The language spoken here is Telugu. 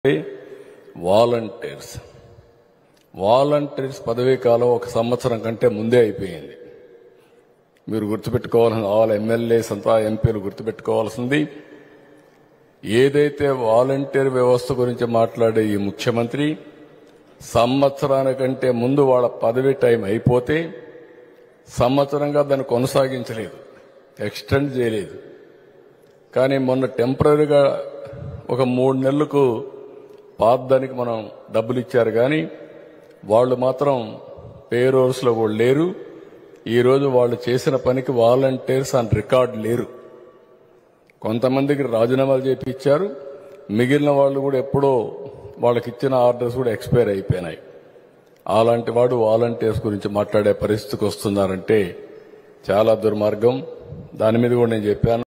వాలంటీర్స్ వాలంటీర్స్ పదవీ కాలం ఒక సంవత్సరం కంటే ముందే అయిపోయింది మీరు గుర్తుపెట్టుకోవాల్సిన ఆల్ ఎమ్మెల్యేస్ అంతా ఎంపీలు గుర్తుపెట్టుకోవాల్సింది ఏదైతే వాలంటీర్ వ్యవస్థ గురించి మాట్లాడే ఈ ముఖ్యమంత్రి సంవత్సరానికంటే ముందు వాళ్ళ పదవి టైం అయిపోతే సంవత్సరంగా దాన్ని కొనసాగించలేదు ఎక్స్టెండ్ చేయలేదు కానీ మొన్న టెంపరీగా ఒక మూడు నెలలకు పాతదానికి మనం డబ్బులు ఇచ్చారు కానీ వాళ్ళు మాత్రం పేరోల్స్లో కూడా లేరు ఈరోజు వాళ్ళు చేసిన పనికి వాలంటీర్స్ అని రికార్డు లేరు కొంతమందికి రాజీనామాలు చేపి ఇచ్చారు మిగిలిన వాళ్ళు కూడా ఎప్పుడో వాళ్ళకి ఇచ్చిన ఆర్డర్స్ కూడా ఎక్స్పైర్ అయిపోయినాయి అలాంటి వాడు వాలంటీర్స్ గురించి మాట్లాడే పరిస్థితికి వస్తున్నారంటే చాలా దుర్మార్గం దాని మీద కూడా నేను చెప్పాను